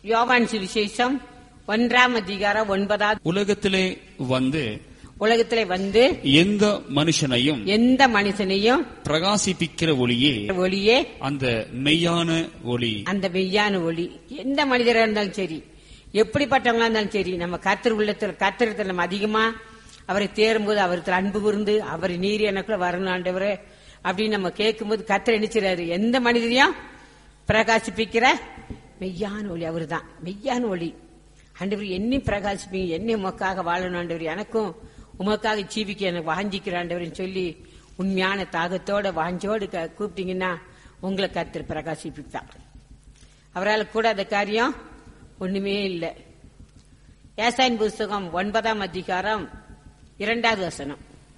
யோவான் சுவிசேஷம் ஒன்றாம் அதிகாரம் ஒன்பதாவது உலகத்திலே வந்து உலகத்திலே வந்து எந்த மனுஷனையும் எந்த மனுஷனையும் பிரகாசிப்பிக்கிற ஒளியே ஒளியே அந்த மெய்யான ஒளி அந்த மெய்யான ஒளி எந்த மனிதரா இருந்தாலும் சரி எப்படிப்பட்டவங்களா இருந்தாலும் சரி நம்ம கர்த்தர் உள்ளத்துல கர்த்தரத்தில் நம்ம அதிகமா அவரை தேரும்போது அவருக்கு அன்பு கூர்ந்து அவர் நீர் எனக்குள்ள வரணும் ஆண்டவரே அப்படின்னு நம்ம கேட்கும்போது கர்த்தர் நினைச்சிறாரு எந்த மனிதரையும் பிரகாசிப்பிக்கிற மெய்யான ஒளி அவர்தான் மெய்யான ஒளி ஆண்டவர் என்னையும் பிரகாசிப்பீங்க என்னையும் உமக்காக வாழணும் ஆண்டவர் எனக்கும் உமக்காக ஜீவிக்க எனக்கு வாஞ்சிக்கிற ஆண்டவர்னு சொல்லி உண்மையான தாகத்தோட வாஞ்சோடு க- கூப்பிட்டீங்கன்னா உங்களை கர்த்தர் பிரகாசிப்பிப்பார் அவரால் கூடாத காரியம் ஒண்ணுமே இல்லை ஏசாயின் புஸ்தகம் ஒன்பதாம் அதிகாரம் இரண்டாவது வசனம்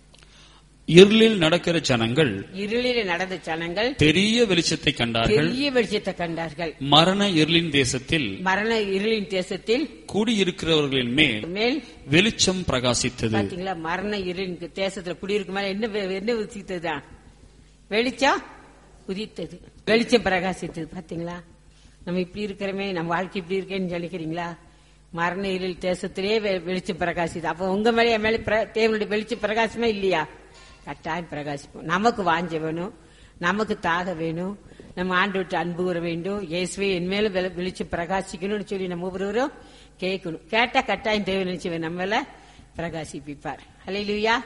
இருளில் நடக்கிற ஜனங்கள் இருளில் நடந்த ஜனங்கள் பெரிய வெளிச்சத்தை கண்டார்கள் பெரிய வெளிச்சத்தை கண்டார்கள் மரண இருளின் தேசத்தில் மரண இருளின் தேசத்தில் கூடியிருக்கிறவர்களின் மேல் மேல் வெளிச்சம் பிரகாசித்தது பாத்தீங்களா மரண இருளின் தேசத்துல குடியிருக்கும் மேல என்ன வெ- என்ன உதித்ததுதான் வெளிச்சம் உதித்தது வெளிச்சம் பிரகாசித்தது பாத்தீங்களா நம்ம இப்படி இருக்கிறோமே நம்ம வாழ்க்கை இப்படி இருக்கேன்னு சொல்லிக்கிறீங்களா மரண இருள் தேசத்திலே வெ- வெளிச்சம் பிரகாசிது அப்ப உங்க மேலே என் மேலே பிர- தேவனுடைய வெளிச்சம் பிரகாசமே இல்லையா கட்டாயம் பிரகாசிப்போம் நமக்கு வாஞ்ச வேணும் நமக்கு தாக வேணும் நம்ம ஆண்டு விட்டு அன்பு கூற வேண்டும் இயேசுவே என் மேல வெள- வெளிச்சம் பிரகாசிக்கணும்னு சொல்லி நம்ம ஒவ்வொருவரும் கேட்கணும் கேட்டா கட்டாயம் தேவை நினைச்சு நம்ம மேல பிரகாசிப்பிப்பார் ஹalleluya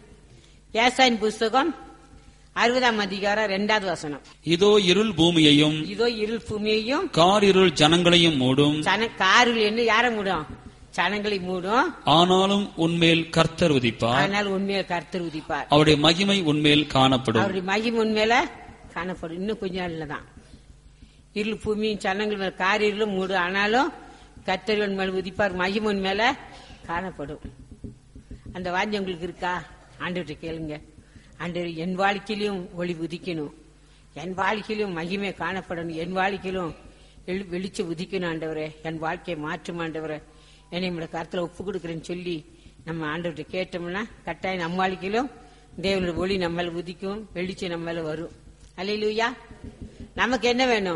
ஏசாயின் புஸ்தகம் அறுபதாம் அதிகாரம் இரண்டாவது வசனம் இதோ இருள் பூமியையும் இதோ இருள் பூமியையும் காரிருள் ஜனங்களையும் மூடும் சன காரில் என்ன யாரை மூடும் சனங்களை மூடும் ஆனாலும் உன்மேல் கர்த்தர் உதிப்பார் ஆனால் உண்மையை கர்த்தர் உதிப்பார் அவருடைய மகிமை உன்மேல் காணப்படும் அவருடைய மகிமை உண்மையில காணப்படும் இன்னும் கொஞ்ச நாள்ல தான் இருள் பூமியும் சனங்கள் மேல காரிலும் மூடும் ஆனாலும் கர்த்தர்கள் மேல உதிப்பார் மகிமை மேல காணப்படும் அந்த வாஞ்சி உங்களுக்கு இருக்கா ஆண்டவர்கிட்ட கேளுங்க ஆண்டவர் என் வாழ்க்கையிலும் ஒளி உதிக்கணும் என் வாழ்க்கையிலும் மகிமை காணப்படணும் என் வாழ்க்கையிலும் எழு- வெளிச்சம் உதிக்கணும் ஆண்டவரே என் வாழ்க்கையை மாற்றும் ஆண்டவரே என்னை நம்மளோட கருத்துல ஒப்பு கொடுக்குறேன்னு சொல்லி நம்ம ஆண்டவர்கிட்ட கேட்டோம்னா கட்டாயம் நம்ம வாழ்க்கையிலும் தேவனோட ஒளி நம்ம மேல உதிக்கும் வெளிச்சம் நம்ம மேல வரும் அல்லையிலூயா நமக்கு என்ன வேணும்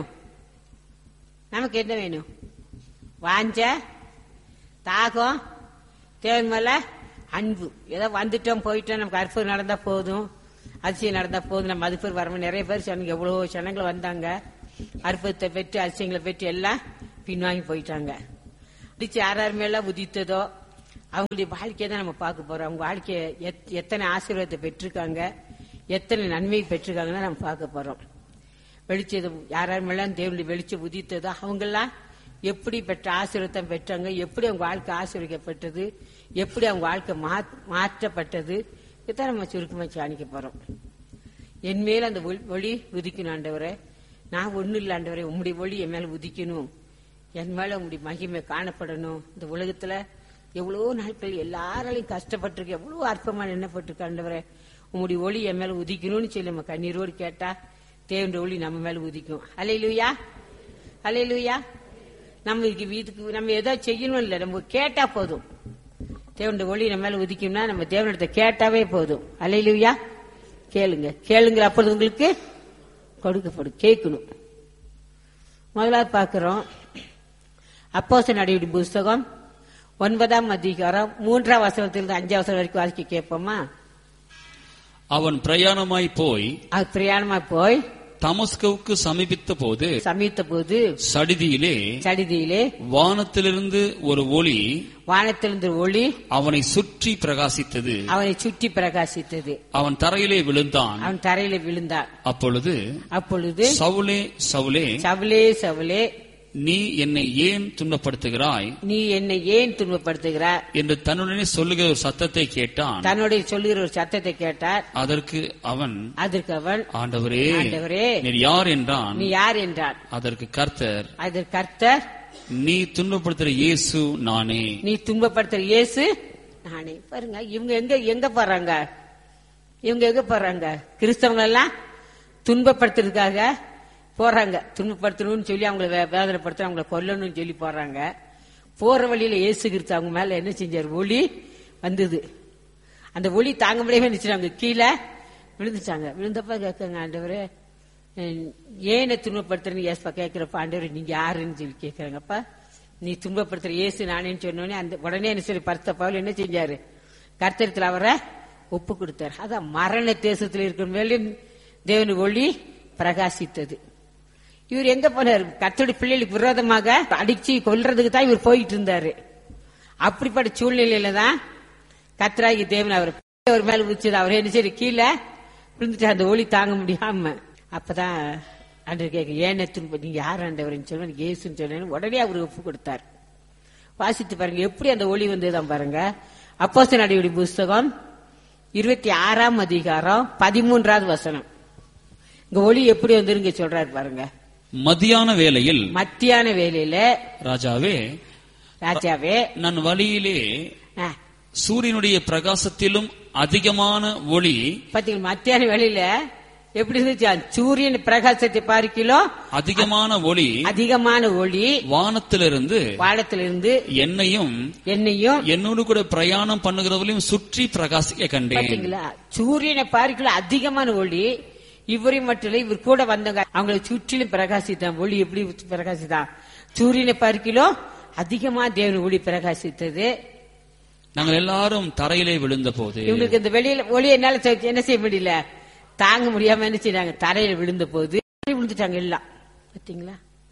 நமக்கு என்ன வேணும் வாஞ்ச தாகம் தேவன் மேல அன்பு ஏதோ வந்துட்டோம் போயிட்டோம் நமக்கு அற்புதம் நடந்தா போதும் அதிசயம் நடந்தா போதும் நம்ம அது பேர் வரணும் நிறைய பேர் சொன்னாங்க எவ்வளவு ஜனங்கள் வந்தாங்க அற்புதத்தை பெற்று அதிசயங்களை பெற்று எல்லாம் பின்வாங்கி போயிட்டாங்க அடிச்சு யார் யார் மேல உதித்ததோ அவங்களுடைய வாழ்க்கையை தான் நம்ம பார்க்க போறோம் அவங்க வாழ்க்கைய எத்- எத்தனை ஆசீர்வாதத்தை பெற்றிருக்காங்க எத்தனை நன்மை பெற்றிருக்காங்கன்னு நம்ம பார்க்க போறோம் வெளிச்சம் யார் யார் மேல தேவனுடைய வெளிச்சம் உதித்ததோ அவங்கெல்லாம் எப்படி பெற்ற ஆசீர்வாதத்தை பெற்றாங்க எப்படி அவங்க வாழ்க்கை ஆசீர்வதிக்கப்பட்டது எப்படி அவங்க வாழ்க்கை மா- மாற்றப்பட்டது இதான் நம்ம சுருக்கமா தியானிக்க போறோம் என் மேல அந்த ஒளி- ஒளி உதிக்கணும் ஆண்டவரே நான் ஒண்ணும் இல்ல ஆண்டவரே உம்முடைய ஒளி என் மேல உதிக்கணும் என் மேல உம்முடைய மகிமை காணப்படணும் இந்த உலகத்துல எவ்வளவோ நாட்கள் எல்லாராலையும் கஷ்டப்பட்டிருக்கு எவ்வளவோ அற்பமா எண்ணப்பட்டிருக்கு ஆண்டவரே உம்முடைய ஒளி என் மேல உதிக்கணும்னு சொல்லி நம்ம கண்ணீரோடு கேட்டா தேவனுடைய ஒளி நம்ம மேல உதிக்கும் அலையிலுயா அலையிலுயா நம்ம இதுக்கு வீட்டுக்கு நம்ம ஏதோ செய்யணும் இல்ல நம்ம கேட்டா போதும் தேவனுடைய ஒளி நம்ம மேல உதிக்கும்னா நம்ம தேவனிடத்தை கேட்டாவே போதும் அலையிலுயா கேளுங்க கேளுங்க அப்பொழுது உங்களுக்கு கொடுக்கப்படும் கேட்கணும் முதலாவது பார்க்கிறோம் அப்போச நடிகை புஸ்தகம் ஒன்பதாம் அதிகாரம் மூன்றாம் வசனத்திலிருந்து அஞ்சாம் வசனம் வரைக்கும் வாசிக்க கேட்போமா அவன் பிரயாணமாய் போய் அது பிரயாணமா போய் தமஸ்கவுக்கு சமீபித்த போது சமீத்த போது சடிதியிலே சடிதியிலே வானத்திலிருந்து ஒரு ஒளி வானத்திலிருந்து ஒளி அவனை சுற்றி பிரகாசித்தது அவனை சுற்றி பிரகாசித்தது அவன் தரையிலே விழுந்தான் அவன் தரையில விழுந்தான் அப்பொழுது அப்பொழுது சவுலே சவுலே சவுலே சவுலே நீ என்னை ஏன் துன்பப்படுத்துகிறாய் நீ என்னை ஏன் துன்பப்படுத்துகிறாய் என்று தன்னுடனே சொல்லுகிற ஒரு சத்தத்தை கேட்டான் தன்னுடைய சொல்லுகிற ஒரு சத்தத்தை கேட்டார் அதற்கு அவன் அதற்கு அவன் ஆண்டவரே ஆண்டவரே நீர் யார் என்றான் நீ யார் என்றான் அதற்கு கர்த்தர் அதற்கு கர்த்தர் நீ துன்பப்படுத்துகிற இயேசு நானே நீ துன்பப்படுத்துற இயேசு நானே பாருங்க இவங்க எங்க எங்க போறாங்க இவங்க எங்க போறாங்க கிறிஸ்தவங்க எல்லாம் துன்பப்படுத்துறதுக்காக போறாங்க துன்பப்படுத்தணும்னு சொல்லி அவங்கள வே- வேதனைப்படுத்த அவங்கள கொல்லணும்னு சொல்லி போறாங்க போற வழியில இயேசு கிறிஸ்து அவங்க மேல என்ன செஞ்சார் ஒளி வந்தது அந்த ஒளி தாங்க முடியாம நினைச்சாங்க கீழே விழுந்துட்டாங்க விழுந்தப்ப கேட்காங்க ஆண்டவரே அஹ், ஏன் என்னை துன்பப்படுத்துறேன்னு ஏசப்பா கேட்கிறப்ப ஆண்டவரே நீங்க யாருன்னு சொல்லி கேட்கறாங்கப்பா நீ துன்பப்படுத்துற இயேசு நானேன்னு சொன்னோடனே அந்த உடனே என்ன சொல்லி பரிசுத்த பவுல் என்ன செஞ்சாரு கர்த்தரத்தில் அவரை ஒப்பு கொடுத்தார் அதான் மரண தேசத்தில் இருக்கிற மேலும் தேவன் ஒளி பிரகாசித்தது இவர் எங்க போனார் கர்த்தருடைய பிள்ளைகளுக்கு விரோதமாக அடிச்சு கொல்றதுக்கு தான் இவர் போயிட்டு இருந்தாரு அப்படிப்பட்ட சூழ்நிலையில தான் கர்த்தராகி தேவன் அவர் அவர் மேல உச்சது அவர் என்ன சரி கீழே விழுந்துட்டு அந்த ஒளி தாங்க முடியாம அப்பதான் ஆண்டவர் கேட்க ஏன் துன்ப நீங்க யார் ஆண்டவர்னு சொல்லுவேன் இயேசுன்னு சொன்னேன்னு உடனே அவர் ஒப்பு கொடுத்தார் வாசித்து பாருங்க எப்படி அந்த ஒளி வந்ததுதான் பாருங்க அப்போஸ்தலர் நடவடிக்கை புஸ்தகம் இருபத்தி ஆறாம் அதிகாரம் பதிமூன்றாவது வசனம் இங்க ஒளி எப்படி வந்துருங்க சொல்றாரு பாருங்க மத்தியான வேளையில் மத்தியான வேலையில ராஜாவே ராஜாவே நான் வழியிலே ஆ, சூரியனுடைய பிரகாசத்திலும் அதிகமான ஒளி பாத்தீங்களா மத்தியான வேலையில எப்படி இருந்துச்சு அந்த சூரியன் பிரகாசத்தை பார்க்கிலும் அதிகமான ஒளி அதிகமான ஒளி வானத்திலிருந்து வானத்திலிருந்து என்னையும் என்னையும் என்னோடு கூட பிரயாணம் பண்ணுகிறவர்களையும் சுற்றி பிரகாசிக்க கண்டேன் பாத்தீங்களா சூரியனை பார்க்கலாம் அதிகமான ஒளி இவரையும் மட்டும் இல்ல இவர் கூட வந்தவங்க அவங்களை சுற்றிலும் பிரகாசித்தான் ஒளி எப்படி பிரகாசித்தான் சூரியனை பார்க்கிலும் அதிகமா தேவன் ஒளி பிரகாசித்தது நாங்கள் எல்லாரும் தரையிலே விழுந்த போது இவங்களுக்கு இந்த வெளியில ஒளி என்னால செ- என்ன செய்ய முடியல தாங்க முடியாம என்ன செய்றாங்க தரையில விழுந்த போது விழுந்துட்டாங்க எல்லாம் பாத்தீங்களா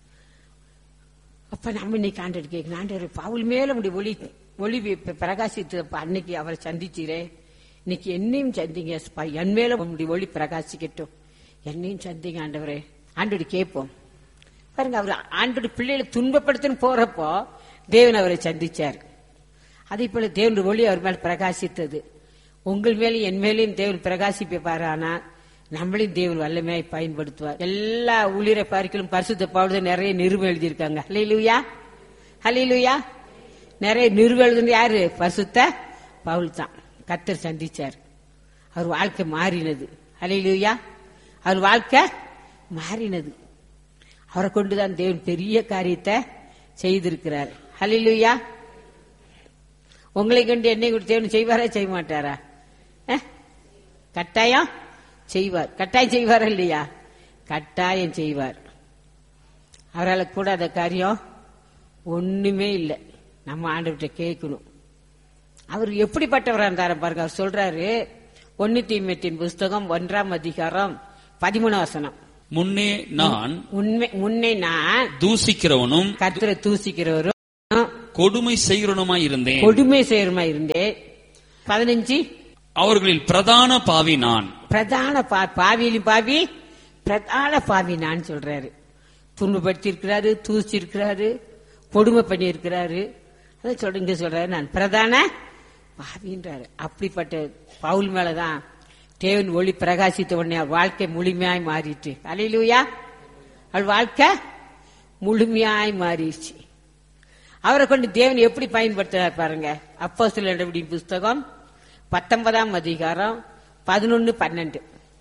அப்ப நம்ம இன்னைக்கு ஆண்டவர் கேட்கணும் ஆண்டவர் பவுல் மேல முடி ஒளி ஒளி பி- பிரகாசித்து அப்ப அன்னைக்கு அவரை சந்திச்சீரே இன்னைக்கு என்னையும் சந்திங்க அப்பா, என் மேல உங்களுடைய ஒளி பிரகாசிக்கட்டும் என்னையும் சந்திங்க ஆண்டவரே ஆண்டோடு கேட்போம் பாருங்க அவர் ஆண்டோட பிள்ளைகளை துன்பப்படுத்தணும் போறப்போ தேவன் அவரை சந்திச்சார் அதே போல தேவனுடைய ஒளி அவர் மேல் பிரகாசித்தது உங்கள் மேலும் என் மேலையும் தேவன் பிரகாசிப்பார் ஆனா நம்மளையும் தேவன் வல்லமையாய் பயன்படுத்துவார் எல்லா ஊழியரை பார்க்கலும் பரிசுத்த பவுல் நிறைய நிறுவ எழுதியிருக்காங்க ஹலிலுயா ஹலிலுயா நிறைய நிறுவ எழுதுனது யாரு பரிசுத்த பவுல் தான் கத்தர் சந்திச்சார் அவர் வாழ்க்கை மாறினது ஹலிலுயா அவர் வாழ்க்கை மாறினது அவரை கொண்டுதான் தேவன் பெரிய காரியத்தை செய்திருக்கிறார் ஹலிலுயா உங்களை கண்டு என்னை கொடுத்து தேவன் செய்வாரா செய்ய மாட்டாரா அஹ்? கட்டாயம் செய்வார் கட்டாயம் செய்வாரா இல்லையா கட்டாயம் செய்வார் அவரால் கூடாத காரியம் ஒண்ணுமே இல்லை நம்ம ஆண்டவர்கிட்ட கேட்கணும் அவர் எப்படிப்பட்டவரா இருந்தாரு பாருங்க அவர் சொல்றாரு ஒன்னு தீமத்தின் புஸ்தகம் ஒன்றாம் அதிகாரம் பதிமூணு வசனம் முன்னே நான் உண்மை முன்னே நான் தூசிக்கிறவனும் கர்த்தரை தூசிக்கிறவரும் கொடுமை செய்கிறவனுமாய் இருந்தேன் கொடுமை செய்யறமா இருந்தேன் பதினஞ்சு அவர்களில் பிரதான பாவி நான் பிரதான பா- பாவியிலும் பாவி பிரதான பாவி நான் சொல்றாரு துன்பப்படுத்தி இருக்கிறாரு தூசி இருக்கிறாரு கொடுமை பண்ணி இருக்கிறாரு அதான் சொல்ற இங்க சொல்றாரு நான் பிரதான பாவின்றாரு அப்படிப்பட்ட பவுல் மேலதான் தேவன் ஒளி பிரகாசித்த உடனே அவர் வாழ்க்கை முழுமையாய் மாறிட்டு அலையிலுயா அவள் வாழ்க்கை முழுமையாய் மாறிடுச்சு அவரை கொண்டு தேவன் எப்படி பயன்படுத்துறார் பாருங்க அப்போ சில புஸ்தகம் பத்தொன்பதாம் அதிகாரம் பதினொன்னு பன்னெண்டு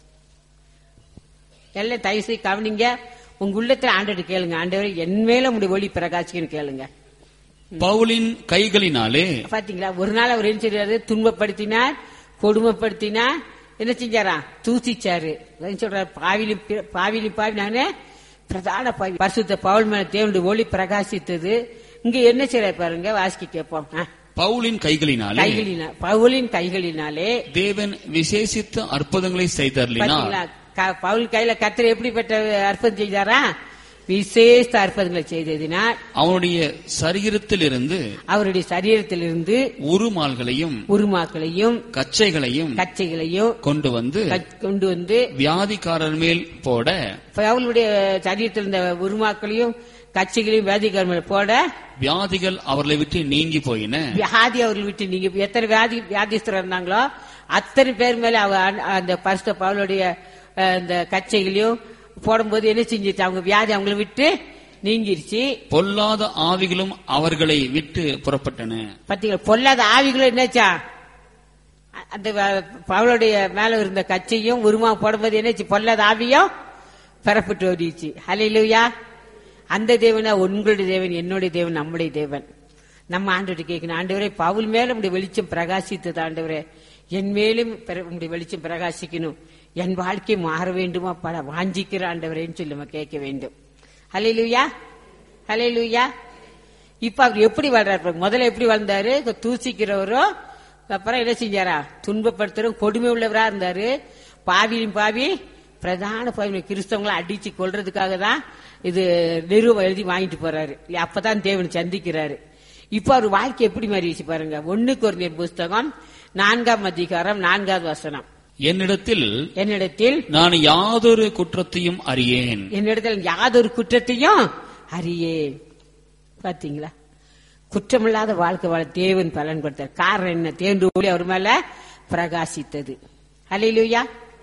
எல்லாம் தயவு செய்து கவனிங்க உங்க உள்ளத்துல ஆண்டவர் கேளுங்க ஆண்டவர் என் மேல உங்களுடைய ஒளி பிரகாசிக்கன்னு கேளுங்க பவுலின் கைகளினாலே பாத்தீங்களா ஒரு நாள் அவர் என்ன செய்றாரு துன்பப்படுத்தினார் கொடுமைப்படுத்தினார் என்ன செஞ்சாரா தூசிச்சாரு அதான் சொல்றாரு பாவிலி பாவிலி பாவி நானே பிரதான பாவி பரிசுத்த பவுல் மேல தேவனுடைய ஒளி பிரகாசித்தது இங்க என்ன செய்யறாரு பாருங்க வாசிக்க கேட்போம் ஆ. பவுலின் கைகளினாலே கைகளினா பவுலின் கைகளினாலே தேவன் விசேஷித்த அற்புதங்களை செய்தருளினார் பாத்தீங்களா க- பவுல் கையில கத்தர் எப்படிப்பட்ட அற்புதம் செய்தாரா விசேஷ அற்புதங்களை செய்ததினால் அவனுடைய சரீரத்திலிருந்து அவருடைய சரீரத்திலிருந்து உருமால்களையும் உருமாக்களையும் கச்சைகளையும் கச்சைகளையும் கொண்டு வந்து கச்- கொண்டு வந்து வியாதிக்காரர் மேல் போட பவுலுடைய சரீரத்தில் இருந்த உருமாக்களையும் கட்சிகளையும் வேதிக்கார மேல போட வியாதிகள் அவர்களை விட்டு நீங்கி போயின வியாதி அவர்கள் விட்டு நீங்க எத்தனை வியாதி வியாதிஸ்தர் இருந்தாங்களோ அத்தனை பேர் மேல அவ அந்த- அந்த பரிசுத்த பவுலுடைய அஹ், இந்த கச்சைகளையும் போடும்போது என்ன செஞ்சிச்சு அவங்க வியாதி அவங்களை விட்டு நீங்கிருச்சு பொல்லாத ஆவிகளும் அவர்களை விட்டு புறப்பட்டன பாத்தீங்களா பொல்லாத ஆவிகளும் என்னாச்சா அ- அந்த வ- பவுலுடைய மேல இருந்த கச்சையும் உருமா போடும்போது என்னாச்சு பொல்லாத ஆவியும் பெறப்பட்டு ஓடிச்சு ஹalleluya அந்த தேவனா உங்களுடைய தேவன் என்னுடைய தேவன் நம்முடைய தேவன் நம்ம ஆண்டவர்கிட்ட கேட்கணும் ஆண்டவரே பவுல் மேல உடைய வெளிச்சம் பிரகாசித்தது ஆண்டவரே என் மேலும் பிற- உம்முடைய வெளிச்சம் பிரகாசிக்கணும் என் வாழ்க்கை மாற வேண்டுமா பல வாஞ்சிக்கிற ஆண்டவரேன்னு சொல்லி நம்ம கேட்க வேண்டும் ஹalleluya ஹalleluya இப்ப அவர் எப்படி வாழ்றாரு பாருங்க. முதல்ல எப்படி வாழ்ந்தாரு இப்ப தூசிக்கிறவரும் அப்புறம் என்ன செஞ்சாரா துன்பப்படுத்துறோம் கொடுமை உள்ளவரா இருந்தாரு பாவியும் பாவி பிரதான பாவி கிறிஸ்தவங்களை அடிச்சு கொல்றதுக்காக தான் இது நிறுவ எழுதி வாங்கிட்டு போறாரு அப்பதான் தேவன் சந்திக்கிறாரு இப்ப அவர் வாழ்க்கை எப்படி மாறிடுச்சு பாருங்க ஒண்ணுக்கு ஒரு புஸ்தகம் நான்காம் அதிகாரம் நான்காவது வசனம் என்னிடத்தில் என்னிடத்தில் நான் யாதொரு குற்றத்தையும் அறியேன் என்னிடத்தில் யாதொரு குற்றத்தையும் அறியேன் பாத்தீங்களா குற்றமில்லாத வாழ்க்கை வாழ தேவன் பலன் கொடுத்தார் காரணம் என்ன தேவன் ஒளி அவர் மேல பிரகாசித்தது அல்லையா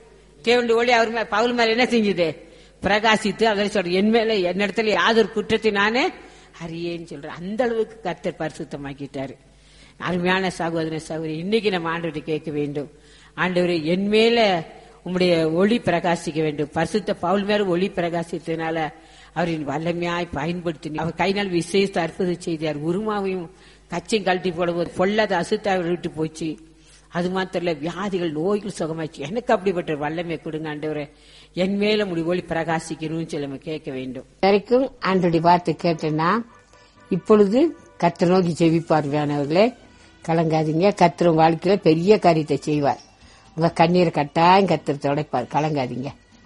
தேவன் ஒளி அவர் மேல பவுல் மேல என்ன செஞ்சது பிரகாசித்து அதில் சொல்ற என் மேல என்னிடத்துல யாதொரு குற்றத்தை நானே அறியேன்னு சொல்றேன் அந்த அளவுக்கு கர்த்தர் பரிசுத்தமாக்கிட்டாரு அருமையான சகோதர சகோதரி இன்னைக்கு நம்ம ஆண்டவரை கேட்க வேண்டும் ஆண்டவரே என் மேல உம்முடைய ஒளி பிரகாசிக்க வேண்டும் பரிசுத்த பவுல் மேல ஒளி பிரகாசித்ததுனால அவரின் வல்லமையாய் பயன்படுத்தி அவர் கைனால் விசேஷ அற்புத செய்தார் உருமாவையும் கச்சையும் கழட்டி போடும்போது பொல்லாத அசுத்த அவர் விட்டு போச்சு அது மாத்திரம் இல்ல வியாதிகள் நோய்கள் சுகமாச்சு எனக்கு அப்படிப்பட்ட வல்லமை கொடுங்க ஆண்டவரே என் மேல முடி ஒளி பிரகாசிக்கணும்னு சொல்லி நம்ம கேட்க வேண்டும் வரைக்கும் ஆண்டோடைய வார்த்தை கேட்டேன்னா இப்பொழுது கத்திர நோக்கி செவிப்பார்வையானவர்களே கலங்காதீங்க கத்திர வாழ்க்கையில பெரிய காரியத்தை செய்வார் உங்க கண்ணீரை கட்டாயம் கத்திர துடைப்பார் கலங்காதீங்க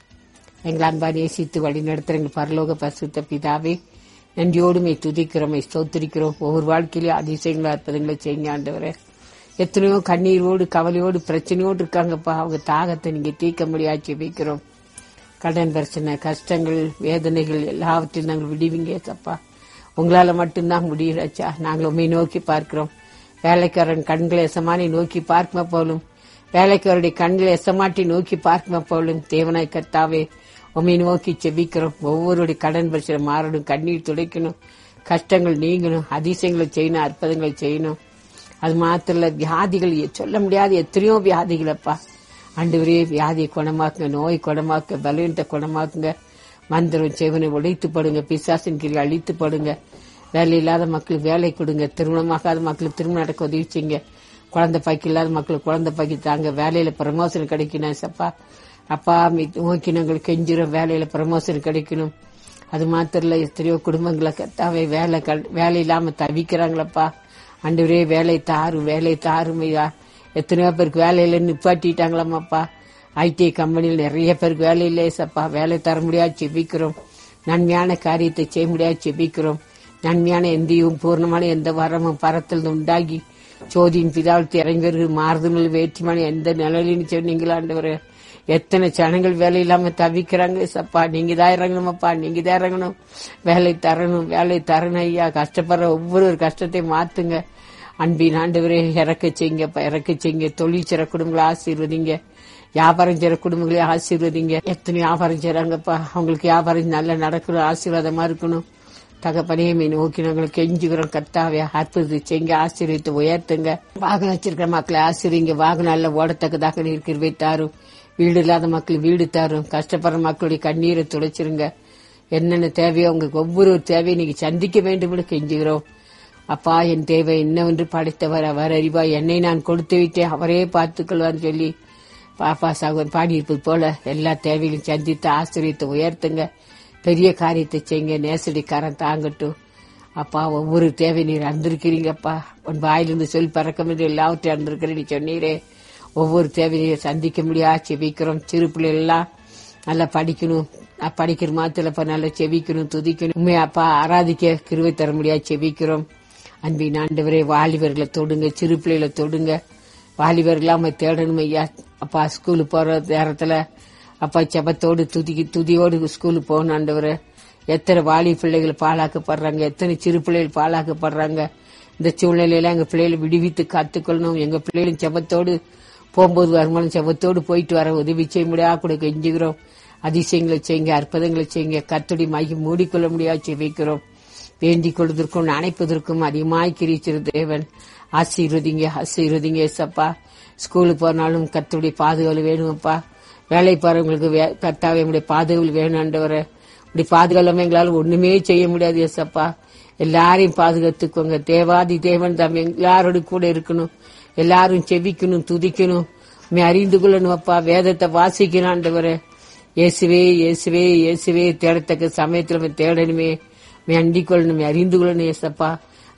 எங்கள் அன்பார் நேசித்து வழி நடத்துற எங்கள் பரலோக பரிசுத்த பிதாவே நன்றியோடுமை துதிக்கிறோமை ஸ்தோத்திரிக்கிறோம் ஒவ்வொரு வாழ்க்கையிலும் அதிசயங்களா இருப்பதுங்களை செய்யுங்க ஆண்டவரே எத்தனையோ கண்ணீரோடு கவலையோடு பிரச்சனையோடு இருக்காங்கப்பா அவங்க தாகத்தை நீங்க தீர்க்க முடியாது வைக்கிறோம் கடன் பிரச்சனை கஷ்டங்கள் வேதனைகள் எல்லாவற்றையும் நாங்கள் விடுவீங்க தப்பா உங்களால மட்டும்தான் முடியலச்சா நாங்கள் உண்மை நோக்கி பார்க்கிறோம் வேலைக்காரன் கண்களை எசமானி நோக்கி பார்க்குமா போலும் வேலைக்காரருடைய கண்களை எசமாட்டி நோக்கி பார்க்குமா போலும் தேவனாய் கர்த்தாவே உண்மை நோக்கி செபிக்கிறோம் ஒவ்வொருடைய கடன் பிரச்சனை மாறணும் கண்ணீர் துடைக்கணும் கஷ்டங்கள் நீங்கணும் அதிசயங்களை செய்யணும் அற்புதங்களை செய்யணும் அது மாத்திரம் இல்ல, வியாதிகள் சொல்ல முடியாத எத்தனையோ வியாதிகளப்பா ஆண்டவரே வியாதியை குணமாக்குங்க நோய் குணமாக்க பலவீனத்தை குணமாக்குங்க மந்திரம் செவனை உடைத்து படுங்க பிசாசின் கீழ் அழித்து படுங்க வேலை இல்லாத மக்களுக்கு வேலை கொடுங்க திருமணமாகாத மக்களுக்கு திருமணம் நடக்க உதவி செய்யுங்க குழந்தை பாக்கி இல்லாத மக்களுக்கு குழந்தை பாக்கி தாங்க வேலையில ப்ரமோஷன் கிடைக்கணும் சப்பா அப்பா மீ- நோக்கி நாங்கள் கெஞ்சுறோம் வேலையில ப்ரமோஷன் கிடைக்கணும் அது மாத்திரம் இல்ல எத்தனையோ குடும்பங்களை கத்தாவே வேலை கல்- வேலை இல்லாம தவிக்கிறாங்களப்பா ஆண்டவரே வேலை தாரும் வேலை தாரும் ஐயா எத்தனையோ பேருக்கு வேலையில நிப்பாட்டிட்டாங்களாமாப்பா ஐடி கம்பெனியில் நிறைய பேருக்கு வேலை இல்லை சப்பா வேலை தர முடியாது செபிக்கிறோம் நன்மையான காரியத்தை செய்ய முடியாது செபிக்கிறோம் நன்மையான எந்தையும் பூர்ணமான எந்த வரமும் பரத்தில் உண்டாகி சோதியின் பிதாவில் இறங்கி வருகிற மாறுதல் வேற்றுமான எந்த நிலையிலும் சொன்னீங்களா ஆண்டவரே எத்தனை ஜனங்கள் வேலை இல்லாம தவிக்கிறாங்க சப்பா நீங்க தான் இறங்கணுமப்பா நீங்க தான் இறங்கணும் வேலை தரணும் வேலை தரணும் ஐயா கஷ்டப்படுற ஒவ்வொரு கஷ்டத்தை மாத்துங்க அன்பின் ஆண்டவரே இறக்க செய்யுங்கப்பா இறக்க செய்யுங்க தொழில் சிற குடும்பங்களை ஆசீர்வதிங்க வியாபாரம் செய்யற குடும்பங்களே ஆசீர்வதிங்க எத்தனை வியாபாரம் செய்றாங்கப்பா அவங்களுக்கு வியாபாரம் நல்லா நடக்கணும் ஆசீர்வாதமா இருக்கணும் தகப்பனே மீன் நோக்கி நாங்கள் கெஞ்சுகிறோம் கர்த்தாவே அற்புதத்தை செய்யுங்க ஆசீர்வதித்து உயர்த்துங்க வாகனம் வச்சிருக்கிற மக்களை ஆசீர்வதிங்க வாகனம் நல்ல ஓடத்தக்கதாக இருக்கிறவை தாரும் வீடு இல்லாத மக்கள் வீடு தாரும் கஷ்டப்படுற மக்களுடைய கண்ணீரை துடைச்சிருங்க என்னென்ன தேவையோ உங்களுக்கு ஒவ்வொரு தேவையை நீங்க சந்திக்க வேண்டும் என்று கெஞ்சுகிறோம் அப்பா என் தேவை என்னவென்று படைத்தவர் அவர் அறிவாய் என்னை நான் கொடுத்து விட்டேன் அவரே பார்த்துக்கொள்வார்னு சொல்லி பாப்பா சாகவன் பாடியிருப்பது போல எல்லா தேவைகளையும் சந்தித்து ஆசிரியத்தை உயர்த்துங்க பெரிய காரியத்தை செய்யுங்க நேசடி கரம் தாங்கட்டும் அப்பா ஒவ்வொரு தேவை நீர் அறிந்திருக்கிறீங்கப்பா உன் வாயிலிருந்து சொல் பறக்கம் என்று எல்லாவற்றையும் அறிந்திருக்கிறேன் நீ சொன்னீரே ஒவ்வொரு தேவையை சந்திக்க முடியாது செபிக்கிறோம் சிறு பிள்ளைகள் எல்லாம் நல்லா படிக்கணும் நான் படிக்கிற மாத்திர இப்ப நல்லா செபிக்கணும் துதிக்கணும் உண்மை அப்பா ஆராதிக்க கிருவை தர முடியாது செபிக்கிறோம் அன்பின் ஆண்டவரே வாலிபர்களை தொடுங்க சிறு பிள்ளைகளை தொடுங்க வாலிபர்களாம் நம்ம தேடணும் ஐயா அப்பா ஸ்கூலுக்கு போற நேரத்துல அப்பா செபத்தோடு துதி துதியோடு ஸ்கூலுக்கு போகணும் ஆண்டவரே எத்தனை வாலி பிள்ளைகள் பாழாக்கப்படுறாங்க எத்தனை சிறு பிள்ளைகள் பாழாக்கப்படுறாங்க இந்த சூழ்நிலையில எங்க பிள்ளைகளை விடுவித்து காத்துக்கொள்ளணும் எங்க பிள்ளைகளும் செபத்தோடு போகும்போது வருமானம் செபத்தோடு போயிட்டு வர உதவி செய்ய முடியாது கூட கெஞ்சுகிறோம் அதிசயங்களை செய்யுங்க அற்புதங்களை செய்யுங்க கத்தடி மாகி மூடிக்கொள்ள முடியாது செவிக்கிறோம் வேண்டிக் கொள்வதற்கும் நினைப்பதற்கும் அதிகமாய் கிரிச்சிரு தேவன் ஆசீர்வதிங்க ஆசீர்வதிங்க ஏசப்பா ஸ்கூலுக்கு போனாலும் கத்துடைய பாதுகாவல் வேணுமப்பா வேலை போறவங்களுக்கு வே- கர்த்தாவே உடைய பாதுகாவல் வேணும் ஆண்டவரே இப்படி பாதுகாலாம எங்களால ஒண்ணுமே செய்ய முடியாது ஏசப்பா எல்லாரையும் பாதுகாத்துக்கோங்க தேவாதி தேவன் தம் எல்லாரோட கூட இருக்கணும் எல்லாரும் செவிக்கணும் துதிக்கணும் உம்மை அறிந்து கொள்ளணும் அப்பா வேதத்தை வாசிக்கணும் ஆண்டவரே இயேசுவே இயேசுவே இயேசுவே தேடத்தக்க சமயத்துல நம்ம தேடணுமே மே அண்டிக் கொள்ளணும் அறிந்து கொள்ளணும் ஏசப்பா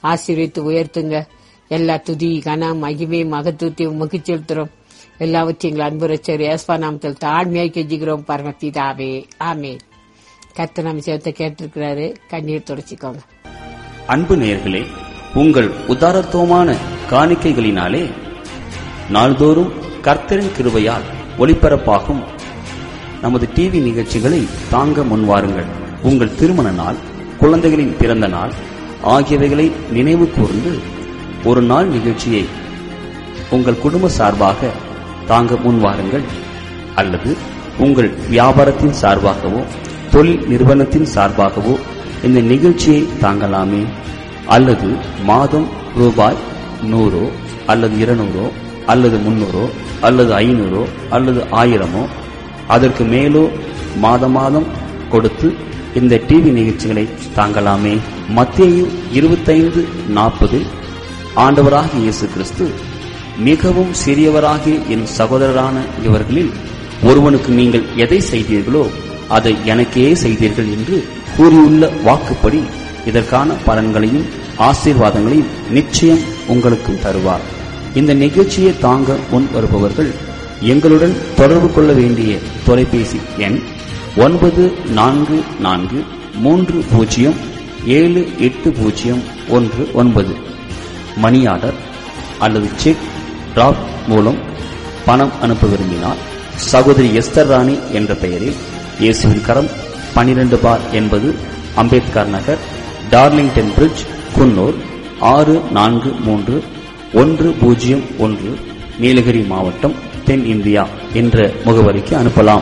ஆசீர்வித்து உயர்த்துங்க எல்லா துதி கன மகிமை மகத்துவத்தையும் உமக்கு செலுத்துறோம் எல்லாவற்றையும் எங்கள் அன்பு ரச்சர் ஏஸ்வா நாமத்தில் தாழ்மையாக கெஞ்சுகிறோம் பரமபிதாவே ஆமே கத்த நம்ம சேர்த்த கேட்டிருக்கிறாரு கண்ணீர் தொடச்சிக்கோங்க அன்பு நேயர்களே உங்கள் உதாரத்துவமான காணிக்கைகளினாலே நாள்தோறும் கர்த்தரின் கிருபையால் ஒளிபரப்பாகும் நமது டிவி நிகழ்ச்சிகளை தாங்க முன்வாருங்கள் உங்கள் திருமண நாள் குழந்தைகளின் பிறந்த நாள் ஆகியவைகளை நினைவு கூர்ந்து ஒரு நாள் நிகழ்ச்சியை உங்கள் குடும்ப சார்பாக தாங்க முன்வாருங்கள் அல்லது உங்கள் வியாபாரத்தின் சார்பாகவோ தொழில் நிறுவனத்தின் சார்பாகவோ இந்த நிகழ்ச்சியை தாங்கலாமே அல்லது மாதம் ரூபாய் நூறோ அல்லது இருநூறோ அல்லது முன்னூறோ அல்லது ஐநூறோ அல்லது ஆயிரமோ அதற்கு மேலோ மாத மாதம் கொடுத்து இந்த டிவி நிகழ்ச்சிகளை தாங்கலாமே மத்தேயு இருபத்தைந்து நாற்பதில் ஆண்டவராகிய இயேசு கிறிஸ்து மிகவும் சிறியவராகிய என் சகோதரரான இவர்களில் ஒருவனுக்கு நீங்கள் எதை செய்தீர்களோ அதை எனக்கே செய்தீர்கள் என்று கூறியுள்ள வாக்குப்படி இதற்கான பலன்களையும் ஆசீர்வாதங்களையும் நிச்சயம் உங்களுக்கும் தருவார் இந்த நிகழ்ச்சியை தாங்க முன் வருபவர்கள் எங்களுடன் தொடர்பு கொள்ள வேண்டிய தொலைபேசி எண் ஒன்பது நான்கு நான்கு மூன்று பூஜ்ஜியம் ஏழு எட்டு பூஜ்ஜியம் ஒன்று ஒன்பது மணி ஆர்டர் அல்லது செக் டிராப் மூலம் பணம் அனுப்ப விரும்பினால் சகோதரி எஸ்தர் ராணி என்ற பெயரில் இயேசுவின் கரம் பனிரெண்டு பார் என்பது அம்பேத்கர் நகர் டார்லிங்டன் பிரிட்ஜ் குன்னூர் ஆறு நான்கு மூன்று ஒன்று பூஜ்ஜியம் ஒன்று நீலகிரி மாவட்டம் தென் இந்தியா என்ற முகவரிக்கு அனுப்பலாம்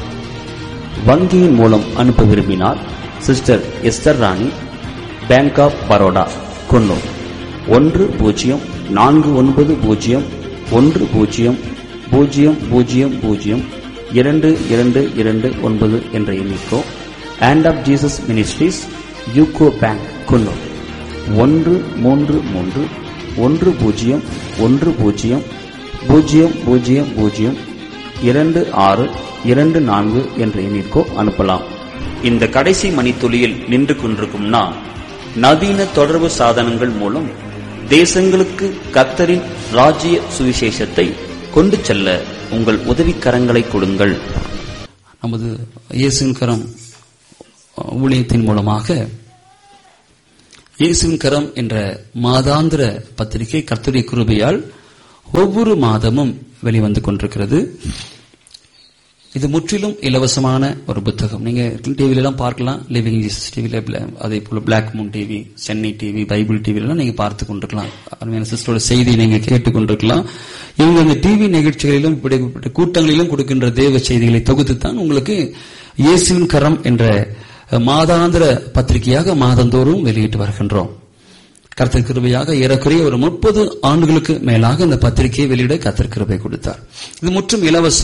வங்கியின் மூலம் அனுப்ப விரும்பினால் sister Esther Rani bank of Baroda Coonoor ஒன்று பூஜ்ஜியம் நான்கு ஒன்பது பூஜ்ஜியம் ஒன்று பூஜ்ஜியம் பூஜ்ஜியம் பூஜ்ஜியம் பூஜ்ஜியம் இரண்டு இரண்டு இரண்டு ஒன்பது என்ற எண்ணிக்கோ and of Jesus ministries UCO bank Coonoor ஒன்று மூன்று மூன்று ஒன்று பூஜ்ஜியம் ஒன்று பூஜ்ஜியம் பூஜ்ஜியம் பூஜ்ஜியம் பூஜ்ஜியம் இரண்டு ஆறு இரண்டு நான்கு என்ற எண்ணிற்கோ அனுப்பலாம் இந்த கடைசி மணித்துளியில் நின்று கொண்டிருக்கும் நான் நவீன தொடர்பு சாதனங்கள் மூலம் தேசங்களுக்கு கத்தரின் ராஜ்ய சுவிசேஷத்தை கொண்டு செல்ல உங்கள் உதவிக்கரங்களை கொடுங்கள் நமது இயேசுவின் கரம் ஊழியத்தின் மூலமாக இயேசுவின் கரம் என்ற மாதாந்திர பத்திரிகை கர்த்தருடைய கிருபையால் ஒவ்வொரு மாதமும் வெளிவந்து கொண்டிருக்கிறது இது முற்றிலும் இலவசமான ஒரு புத்தகம் நீங்க டிவில எல்லாம் பார்க்கலாம் லிவிங் ஜீசஸ் டிவில அதே போல black moon TV Chennai TV Bible TV எல்லாம் நீங்க பார்த்து கொண்டிருக்கலாம் அருமையான சிஸ்டரோட செய்தி நீங்க கேட்டுக் கொண்டிருக்கலாம் இவங்க அந்த டிவி நிகழ்ச்சிகளிலும் இப்படிப்பட்ட கூட்டங்களிலும் கொடுக்கின்ற தேவ செய்திகளை தொகுத்து தான் உங்களுக்கு இயேசுவின் கரம் என்ற மாதாந்திர பத்திரிகையாக மாதந்தோறும் வெளியிட்டு வருகின்றோம் கர்த்தர் கிருபையாக ஏறக்குறைய ஒரு முப்பது ஆண்டுகளுக்கு மேலாக இந்த பத்திரிகையை வெளியிட கர்த்தர் கிருபை கொடுத்தார் இது முற்றும் இலவசம்